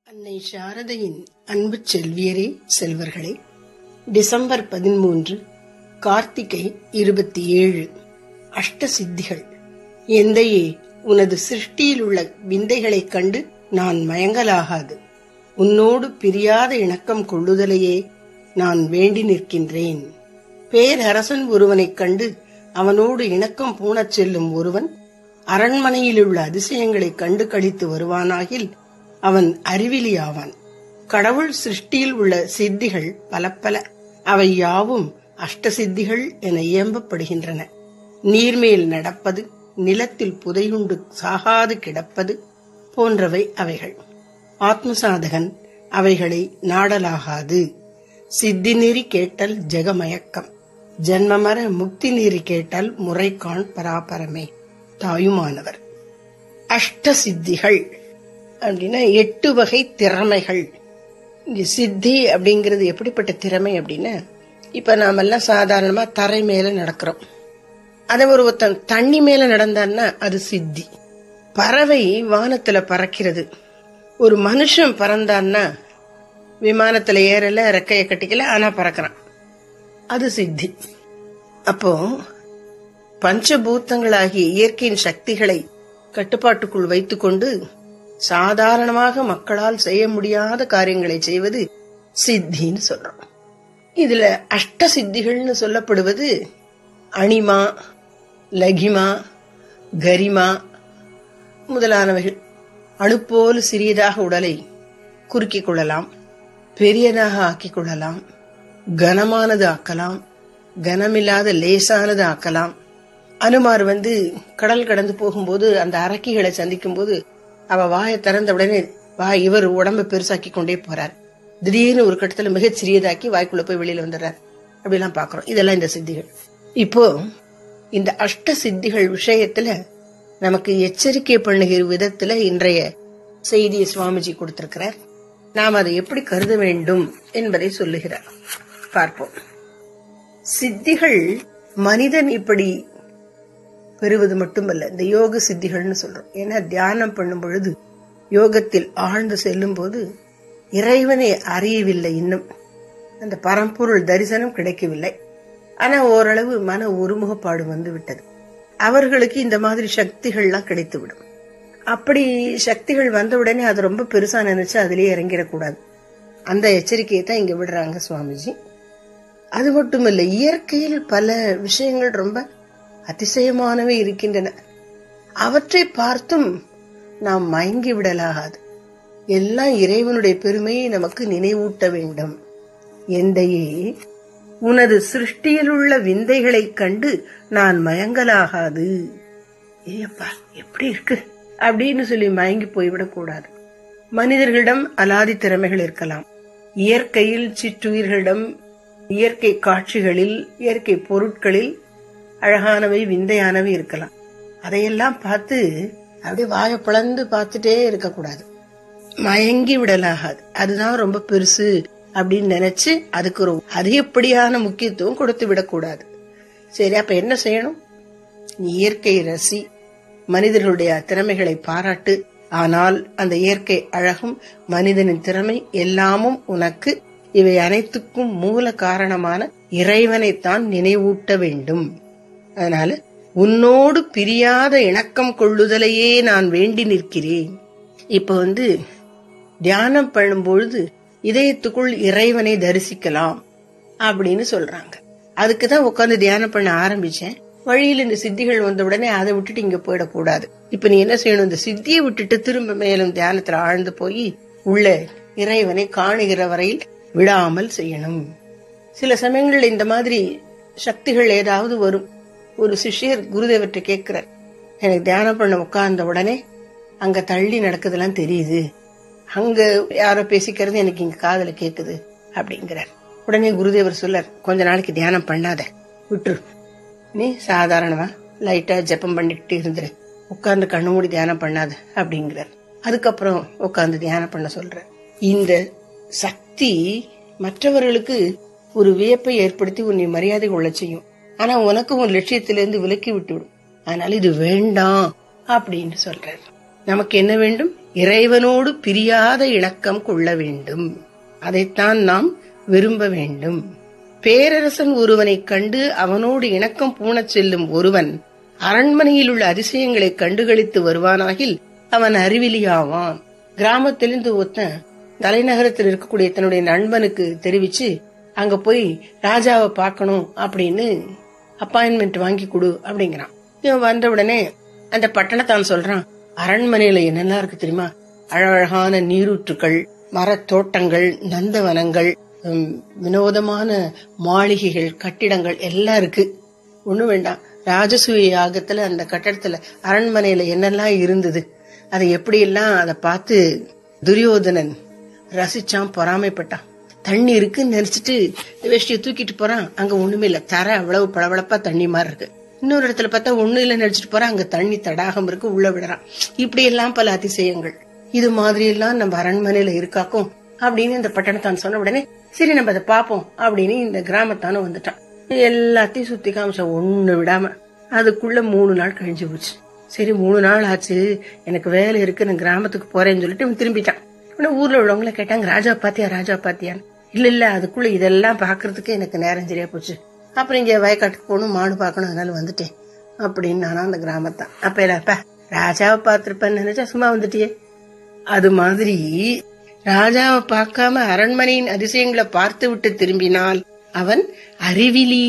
அன்னை சாரதையின் அன்பு செல்வியரே செல்வர்களே டிசம்பர் பதிமூன்று கார்த்திகை இருபத்தி ஏழு அஷ்ட சித்திகள் எந்தையே உனது சிருஷ்டியில் உள்ள விந்தைகளைக் கண்டு நான் மயங்கலாகாது உன்னோடு பிரியாத இணக்கம் கொள்ளுதலையே நான் வேண்டி நிற்கின்றேன் பேரரசன் ஒருவனைக் கண்டு அவனோடு இணக்கம் பூணச் செல்லும் ஒருவன் அரண்மனையில் உள்ள அதிசயங்களைக் கண்டு கழித்து வருவானாகில் அவன் அறிவிலியாவான் கடவுள் சிருஷ்டியில் உள்ள சித்திகள் பல பல அவை யாவும் அஷ்ட சித்திகள் என இயம்பப்படுகின்றன நீர்மேல் நடப்பது நிலத்தில் புதையுண்டு சாகாது கிடப்பது போன்றவை அவைகள் ஆத்மசாதகன் அவைகளை நாடலாகாது சித்தி நெறி கேட்டல் ஜெகமயக்கம் ஜன்மமர முக்தி நெறி கேட்டல் முறைக்கான் பராபரமே தாயுமானவர் அஷ்ட சித்திகள் அப்படின்னா எட்டு வகை திறமைகள் இங்க சித்தி அப்படிங்கிறது எப்படிப்பட்ட திறமை அப்படின்னா இப்ப நாமெல்லாம் சாதாரணமா தரை மேல நடக்கிறோம் அதை ஒரு ஒருத்தன் தண்ணி மேல நடந்தான்னா அது சித்தி பறவை வானத்துல பறக்கிறது ஒரு மனுஷன் பறந்தான்னா விமானத்துல ஏறல ரெக்கைய கட்டிக்கல ஆனா பறக்கிறான் அது சித்தி அப்போ பஞ்சபூத்தங்களாகிய இயற்கையின் சக்திகளை கட்டுப்பாட்டுக்குள் வைத்துக்கொண்டு சாதாரணமாக மக்களால் செய்ய முடியாத காரியங்களை செய்வது சித்தின்னு சொல்றோம் இதுல அஷ்ட சித்திகள்னு சொல்லப்படுவது அணிமா லகிமா கரிமா முதலானவைகள் அணுப்போல் சிறியதாக உடலை குறுக்கிக் கொள்ளலாம் பெரியதாக ஆக்கிக் கொள்ளலாம் கனமானது ஆக்கலாம் கனமில்லாத லேசானது ஆக்கலாம் அனுமார் வந்து கடல் கடந்து போகும்போது அந்த அரக்கிகளை சந்திக்கும் போது அவ வாயை திறந்த உடனே வாய் இவர் உடம்ப பெருசாக்கி கொண்டே போறார் திடீர்னு ஒரு கட்டத்துல மிகச் சிறியதாக்கி வாய்க்குள்ள போய் வெளியில வந்துடுறார் அப்படிலாம் பாக்குறோம் இதெல்லாம் இந்த சித்திகள் இப்போ இந்த அஷ்ட சித்திகள் விஷயத்துல நமக்கு எச்சரிக்கை பண்ணுகிற விதத்துல இன்றைய செய்தியை சுவாமிஜி கொடுத்திருக்கிறார் நாம் அதை எப்படி கருத வேண்டும் என்பதை சொல்லுகிறார் பார்ப்போம் சித்திகள் மனிதன் இப்படி பெறுவது மட்டுமல்ல இந்த யோக சித்திகள்னு சொல்றோம் ஏன்னா தியானம் பண்ணும் பொழுது யோகத்தில் ஆழ்ந்து செல்லும் போது இறைவனை அறியவில்லை இன்னும் அந்த பரம்பொருள் தரிசனம் கிடைக்கவில்லை ஆனா ஓரளவு மன ஒருமுகப்பாடு வந்து விட்டது அவர்களுக்கு இந்த மாதிரி சக்திகள்லாம் கிடைத்து விடும் அப்படி சக்திகள் வந்த உடனே அது ரொம்ப பெருசா நினைச்சு அதுலயே இறங்கிடக்கூடாது அந்த எச்சரிக்கையை தான் இங்க விடுறாங்க சுவாமிஜி அது மட்டுமல்ல இயற்கையில் பல விஷயங்கள் ரொம்ப அதிசயமானவை இருக்கின்றன அவற்றை பார்த்தும் நாம் மயங்கி விடலாகாது எல்லாம் இறைவனுடைய பெருமையை நமக்கு நினைவூட்ட வேண்டும் எந்தையே உனது சிருஷ்டியில் உள்ள விந்தைகளைக் கண்டு நான் மயங்கலாகாது ஏப்பா எப்படி இருக்கு அப்படின்னு சொல்லி மயங்கி போய்விடக் கூடாது மனிதர்களிடம் அலாதி திறமைகள் இருக்கலாம் இயற்கையில் சிற்றுயிர்களிடம் இயற்கை காட்சிகளில் இயற்கை பொருட்களில் அழகானவை விந்தையானவை இருக்கலாம் அதையெல்லாம் பார்த்து அப்படியே வாயை பிளந்து பார்த்துட்டே இருக்கக்கூடாது மயங்கி விடலாகாது அதுதான் ரொம்ப பெருசு அப்படின்னு நினைச்சு அதுக்கு ஒரு அதிகப்படியான முக்கியத்துவம் கொடுத்து விடக்கூடாது சரி அப்ப என்ன செய்யணும் இயற்கை ரசி மனிதர்களுடைய திறமைகளை பாராட்டு ஆனால் அந்த இயற்கை அழகும் மனிதனின் திறமை எல்லாமும் உனக்கு இவை அனைத்துக்கும் மூல காரணமான இறைவனைத்தான் நினைவூட்ட வேண்டும் அதனால உன்னோடு பிரியாத இணக்கம் கொள்ளுதலையே நான் வேண்டி நிற்கிறேன் இப்ப வந்து தியானம் பண்ணும்பொழுது இதயத்துக்குள் இறைவனை தரிசிக்கலாம் அப்படின்னு சொல்றாங்க அதுக்குதான் உட்காந்து தியானம் பண்ண ஆரம்பிச்சேன் வழியில் இந்த சித்திகள் வந்த உடனே அதை விட்டுட்டு இங்க போயிடக்கூடாது இப்ப நீ என்ன செய்யணும் இந்த சித்தியை விட்டுட்டு திரும்ப மேலும் தியானத்துல ஆழ்ந்து போய் உள்ள இறைவனை காணுகிற வரையில் விடாமல் செய்யணும் சில சமயங்கள்ல இந்த மாதிரி சக்திகள் ஏதாவது வரும் ஒரு சிஷ்யர் குருதேவர்கிட்ட கேட்கிறார் எனக்கு தியானம் பண்ண உட்கார்ந்த உடனே அங்க தள்ளி நடக்குதெல்லாம் தெரியுது அங்க யாரோ பேசிக்கிறது எனக்கு இங்க காதல கேக்குது அப்படிங்கிறார் உடனே குருதேவர் சொல்லார் கொஞ்ச நாளைக்கு தியானம் பண்ணாத விட்டுரு நீ சாதாரணமா லைட்டா ஜெபம் பண்ணிக்கிட்டு இருந்துரு உட்கார்ந்து கண்ணு மூடி தியானம் பண்ணாத அப்படிங்கிறார் அதுக்கப்புறம் உட்கார்ந்து தியானம் பண்ண சொல்ற இந்த சக்தி மற்றவர்களுக்கு ஒரு வியப்பை ஏற்படுத்தி உன்னை மரியாதை கொள்ள செய்யும் ஆனா உனக்கு உன் லட்சியத்திலிருந்து விலக்கி விட்டுவிடும் அதனால இது வேண்டாம் அப்படின்னு சொல்றாரு நமக்கு என்ன வேண்டும் இறைவனோடு பிரியாத இணக்கம் கொள்ள வேண்டும் அதைத்தான் நாம் விரும்ப வேண்டும் பேரரசன் ஒருவனைக் கண்டு அவனோடு இணக்கம் பூணச் செல்லும் ஒருவன் அரண்மனையில் உள்ள அதிசயங்களை கண்டுகளித்து வருவானாகில் அவன் அறிவிலியாவான் கிராமத்திலிருந்து ஒருத்தன் தலைநகரத்தில் இருக்கக்கூடிய தன்னுடைய நண்பனுக்கு தெரிவிச்சு அங்க போய் ராஜாவை பார்க்கணும் அப்படின்னு அப்பாயின்மெண்ட் வாங்கி கொடு அப்படிங்கிறான் இவன் வந்த உடனே அந்த பட்டணத்தான் சொல்றான் அரண்மனையில என்னெல்லாம் இருக்கு தெரியுமா அழகழகான நீரூற்றுக்கள் மரத்தோட்டங்கள் நந்தவனங்கள் உம், வினோதமான மாளிகைகள் கட்டிடங்கள் எல்லாம் இருக்கு ஒண்ணும் வேண்டாம் ராஜசூய யாகத்துல அந்த கட்டடத்துல அரண்மனையில என்னெல்லாம் இருந்தது அதை எப்படியெல்லாம் அதை பார்த்து துரியோதனன் ரசிச்சான் பொறாமைப்பட்டான் தண்ணி இருக்குன்னு நினைச்சிட்டு வேஷ்டியை தூக்கிட்டு போறான் அங்க ஒண்ணுமே இல்ல தர அவ்வளவு பளபளப்பா தண்ணி மாதிரி இருக்கு இன்னொரு இடத்துல பார்த்தா ஒண்ணு இல்ல நினைச்சிட்டு போறான் அங்க தண்ணி தடாகம் இருக்கு உள்ள விடுறான் இப்படி எல்லாம் பல அதிசயங்கள் இது மாதிரி எல்லாம் நம்ம அரண்மனையில இருக்காக்கும் அப்படின்னு இந்த பட்டணத்தான் சொன்ன உடனே சரி நம்ம அதை பாப்போம் அப்படின்னு இந்த கிராமத்தானும் வந்துட்டான் எல்லாத்தையும் சுத்தி காமிச்சா ஒண்ணு விடாம அதுக்குள்ள மூணு நாள் கழிஞ்சு போச்சு சரி மூணு நாள் ஆச்சு எனக்கு வேலை இருக்கு நான் கிராமத்துக்கு போறேன்னு சொல்லிட்டு இவன் திரும்பிட்டான் உடனே ஊர்ல உள்ளவங்கள கேட்டாங்க ராஜா பாத்தியா ராஜா பாத்தியான்னு இல்ல இல்ல அதுக்குள்ள இதெல்லாம் பாக்குறதுக்கு எனக்கு நேரம் சரியா போச்சு அப்புறம் இங்க வயக்காட்டுக்கு போகணும் மாடு பார்க்கணும் அதனால வந்துட்டேன் அப்படின்னு நானும் அந்த கிராமத்தான் அப்ப இல்லப்பா ராஜாவை பார்த்திருப்பேன்னு நினைச்சா சும்மா வந்துட்டியே அது மாதிரி ராஜாவை பார்க்காம அரண்மனையின் அதிசயங்களை பார்த்து விட்டு திரும்பினால் அவன் அறிவிலி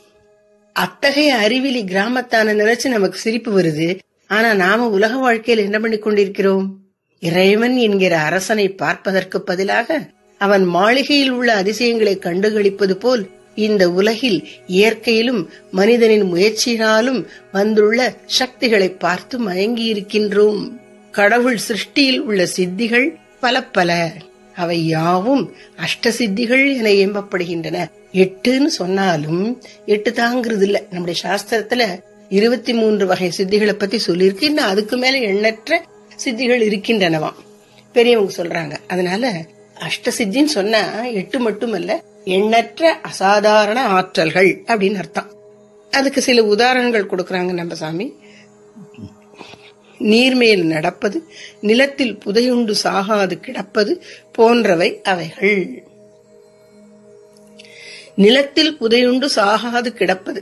அத்தகைய அறிவிலி கிராமத்தான நினைச்சு நமக்கு சிரிப்பு வருது ஆனா நாம உலக வாழ்க்கையில் என்ன பண்ணி கொண்டிருக்கிறோம் இறைவன் என்கிற அரசனை பார்ப்பதற்கு பதிலாக அவன் மாளிகையில் உள்ள அதிசயங்களை கண்டுகளிப்பது போல் இந்த உலகில் இயற்கையிலும் மனிதனின் முயற்சியினாலும் வந்துள்ள சக்திகளை பார்த்து மயங்கி இருக்கின்றோம் கடவுள் சிருஷ்டியில் உள்ள சித்திகள் பல பல அவை யாவும் அஷ்ட சித்திகள் என ஏம்பப்படுகின்றன எட்டுன்னு சொன்னாலும் எட்டு தாங்கிறது இல்ல நம்முடைய சாஸ்திரத்துல இருபத்தி மூன்று வகை சித்திகளை பத்தி சொல்லியிருக்கு இன்னும் அதுக்கு மேல எண்ணற்ற சித்திகள் இருக்கின்றனவாம் பெரியவங்க சொல்றாங்க அதனால அஷ்ட சித்தின்னு சொன்னா எட்டு மட்டுமல்ல எண்ணற்ற அசாதாரண ஆற்றல்கள் அப்படின்னு அர்த்தம் அதுக்கு சில உதாரணங்கள் கொடுக்கறாங்க நம்ம சாமி நீர்மேல் நடப்பது நிலத்தில் புதையுண்டு சாகாது கிடப்பது போன்றவை அவைகள் நிலத்தில் புதையுண்டு சாகாது கிடப்பது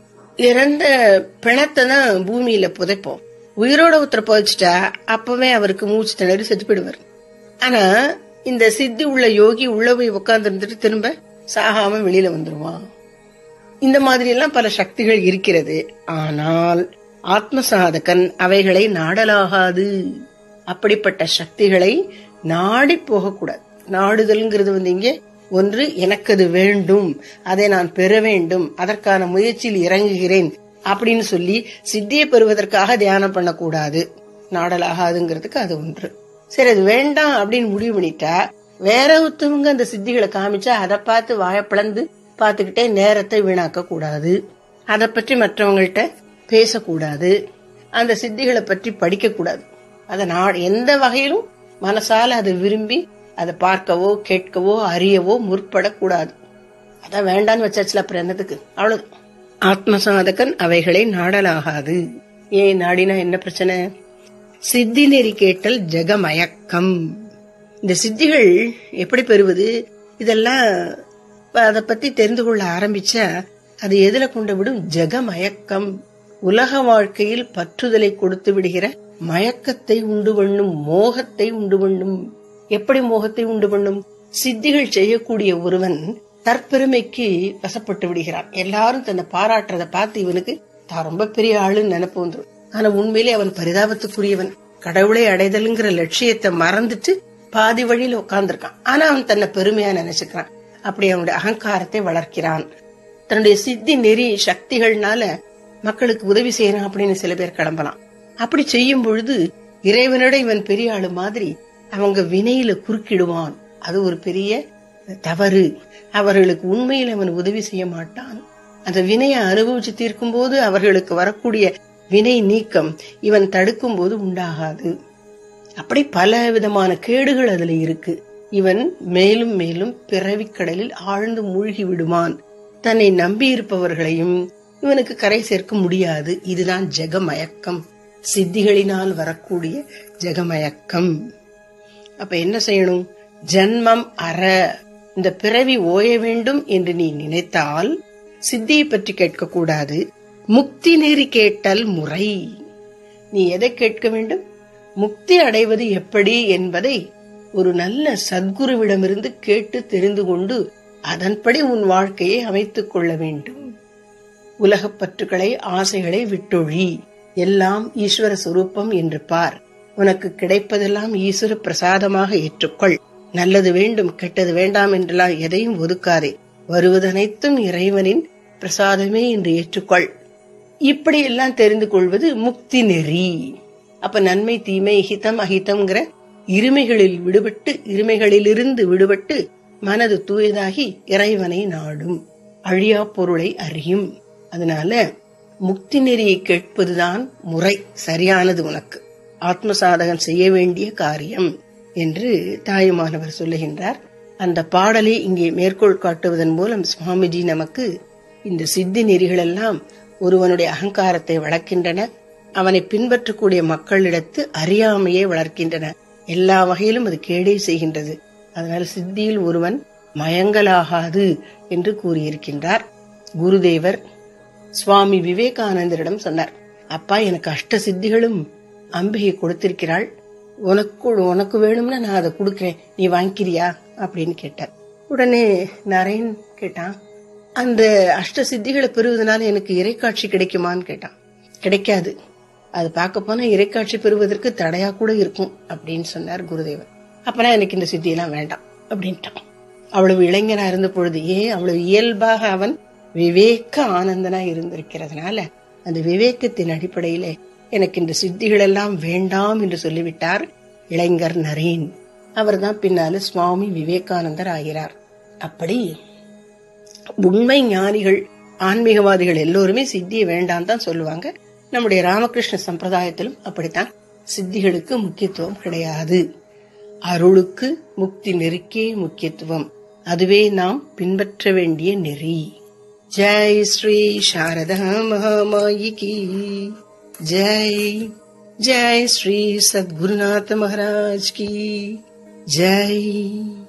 இறந்த பிணத்தை தான் பூமியில புதைப்போம் உயிரோட ஒருத்தரை புதைச்சிட்டா அப்பவே அவருக்கு மூச்சு திணறி செத்து போயிடுவார் ஆனா இந்த சித்தி உள்ள யோகி உள்ள போய் உட்கார்ந்து இருந்துட்டு திரும்ப சாகாம வெளியில வந்துருவான் இந்த மாதிரி எல்லாம் பல சக்திகள் இருக்கிறது ஆனால் ஆத்ம சாதகன் அவைகளை நாடலாகாது அப்படிப்பட்ட சக்திகளை நாடி போகக்கூடாது நாடுதல்ங்கிறது வந்து இங்கே ஒன்று எனக்கு அது வேண்டும் அதை நான் பெற வேண்டும் அதற்கான முயற்சியில் இறங்குகிறேன் அப்படின்னு சொல்லி சித்தியை பெறுவதற்காக தியானம் பண்ணக்கூடாது நாடலாகாதுங்கிறதுக்கு அது ஒன்று சரி அது வேண்டாம் அப்படின்னு முடிவு பண்ணிட்டா வேற ஒருத்தவங்க அந்த சித்திகளை காமிச்சா அதை பார்த்து வாயப்பிளந்து பார்த்துக்கிட்டே நேரத்தை வீணாக்க கூடாது அதை பற்றி மற்றவங்கள்ட்ட பேசக்கூடாது அந்த சித்திகளை பற்றி படிக்க கூடாது அதை நான் எந்த வகையிலும் மனசால அதை விரும்பி அதை பார்க்கவோ கேட்கவோ அறியவோ முற்படக்கூடாது அதான் வேண்டான்னு வச்சாச்சுல அப்புறம் என்னத்துக்கு அவ்வளவு ஆத்மசாதகன் அவைகளை நாடலாகாது ஏன் நாடினா என்ன பிரச்சனை சித்தி நெறி கேட்டல் ஜெகமயக்கம் இந்த சித்திகள் எப்படி பெறுவது இதெல்லாம் அதை பத்தி தெரிந்து கொள்ள ஆரம்பிச்சா அது எதுல கொண்டு விடும் ஜெகமயக்கம் உலக வாழ்க்கையில் பற்றுதலை கொடுத்து விடுகிற மயக்கத்தை உண்டு பண்ணும் மோகத்தை உண்டு பண்ணும் எப்படி மோகத்தை உண்டு பண்ணும் சித்திகள் செய்யக்கூடிய ஒருவன் தற்பெருமைக்கு வசப்பட்டு விடுகிறான் எல்லாரும் தன்னை பாராட்டுறத பார்த்து இவனுக்கு தான் ரொம்ப பெரிய ஆளுன்னு நினைப்பு வந்துரும் ஆனா உண்மையிலே அவன் பரிதாபத்துக்குரியவன் கடவுளை அடைதலுங்கிற லட்சியத்தை மறந்துட்டு பாதி வழியில உட்கார்ந்துருக்கான் ஆனா அவன் தன்னை பெருமையா நினைச்சுக்கிறான் அப்படி அவனுடைய அகங்காரத்தை வளர்க்கிறான் தன்னுடைய சித்தி நெறி சக்திகள்னால மக்களுக்கு உதவி செய்யறான் அப்படின்னு சில பேர் கிளம்பலாம் அப்படி செய்யும் பொழுது இறைவனோட இவன் பெரிய ஆளு மாதிரி அவங்க வினையில குறுக்கிடுவான் அது ஒரு பெரிய தவறு அவர்களுக்கு உண்மையில் அவன் உதவி செய்ய மாட்டான் அந்த வினையை அனுபவிச்சு தீர்க்கும் போது அவர்களுக்கு வரக்கூடிய வினை நீக்கம் இவன் தடுக்கும் போது உண்டாகாது அப்படி பல விதமான கேடுகள் அதுல இருக்கு இவன் மேலும் மேலும் பிறவிக் கடலில் ஆழ்ந்து மூழ்கி விடுவான் தன்னை நம்பி இருப்பவர்களையும் இவனுக்கு கரை சேர்க்க முடியாது இதுதான் ஜெகமயக்கம் சித்திகளினால் வரக்கூடிய ஜெகமயக்கம் அப்ப என்ன செய்யணும் ஜன்மம் அற இந்த பிறவி ஓய வேண்டும் என்று நீ நினைத்தால் சித்தியை பற்றி கேட்கக்கூடாது முக்தி நெறி கேட்டல் முறை நீ எதை கேட்க வேண்டும் முக்தி அடைவது எப்படி என்பதை ஒரு நல்ல சத்குருவிடமிருந்து கேட்டு தெரிந்து கொண்டு அதன்படி உன் வாழ்க்கையை அமைத்துக் கொள்ள வேண்டும் உலகப் பற்றுகளை ஆசைகளை விட்டொழி எல்லாம் ஈஸ்வர சுரூபம் என்று பார் உனக்கு கிடைப்பதெல்லாம் ஈஸ்வர பிரசாதமாக ஏற்றுக்கொள் நல்லது வேண்டும் கெட்டது வேண்டாம் என்றெல்லாம் எதையும் ஒதுக்காதே வருவதனைத்தும் இறைவனின் பிரசாதமே என்று ஏற்றுக்கொள் இப்படி எல்லாம் தெரிந்து கொள்வது முக்தி நெறி அப்ப நன்மை தீமை ஹிதம் அஹிதம்ங்கிற இருமைகளில் விடுபட்டு இருமைகளிலிருந்து விடுபட்டு மனது தூயதாகி இறைவனை நாடும் அழியா பொருளை அறியும் அதனால முக்தி நெறியை கேட்பதுதான் முறை சரியானது உனக்கு ஆத்ம சாதகம் செய்ய வேண்டிய காரியம் என்று தாயுமானவர் சொல்லுகின்றார் அந்த பாடலை இங்கே மேற்கோள் காட்டுவதன் மூலம் சுவாமிஜி நமக்கு இந்த சித்தி நெறிகள் எல்லாம் ஒருவனுடைய அகங்காரத்தை வளர்க்கின்றன அவனை பின்பற்றக்கூடிய மக்களிடத்து அறியாமையை வளர்க்கின்றன எல்லா வகையிலும் அது கேடே செய்கின்றது அதனால் சித்தியில் ஒருவன் மயங்கலாகாது என்று கூறியிருக்கின்றார் குருதேவர் சுவாமி விவேகானந்தரிடம் சொன்னார் அப்பா எனக்கு அஷ்ட சித்திகளும் அம்பிகை கொடுத்திருக்கிறாள் உனக்கு உனக்கு வேணும்னா நான் அதை கொடுக்கிறேன் நீ வாங்கிக்கிறியா அப்படின்னு கேட்டார் உடனே நரேன் கேட்டான் அந்த அஷ்ட சித்திகளை பெறுவதனால எனக்கு இறைக்காட்சி கிடைக்குமான்னு கேட்டான் கிடைக்காது அது பார்க்க போனா இறைக்காட்சி பெறுவதற்கு தடையா கூட இருக்கும் அப்படின்னு சொன்னார் குருதேவர் அப்பனா எனக்கு இந்த சித்தியெல்லாம் வேண்டாம் அப்படின்ட்டான் அவ்வளவு இளைஞனா இருந்த பொழுது ஏன் அவ்வளவு இயல்பாக அவன் விவேக ஆனந்தனா இருந்திருக்கிறதுனால அந்த விவேகத்தின் அடிப்படையில எனக்கு இந்த சித்திகள் எல்லாம் வேண்டாம் என்று சொல்லிவிட்டார் இளைஞர் நரேன் அவர்தான் பின்னால சுவாமி விவேகானந்தர் ஆகிறார் அப்படி உண்மை ஞானிகள் ஆன்மீகவாதிகள் எல்லோருமே சித்தியை வேண்டாம் தான் சொல்லுவாங்க நம்முடைய ராமகிருஷ்ண சம்பிரதாயத்திலும் அப்படித்தான் சித்திகளுக்கு முக்கியத்துவம் கிடையாது அருளுக்கு முக்தி நெருக்கே முக்கியத்துவம் அதுவே நாம் பின்பற்ற வேண்டிய நெறி ஜெய் ஸ்ரீ சாரதா மகாமாயிகி ஜெய் ஜெய் ஸ்ரீ சத்குருநாத மகாராஜ் கி ஜெய்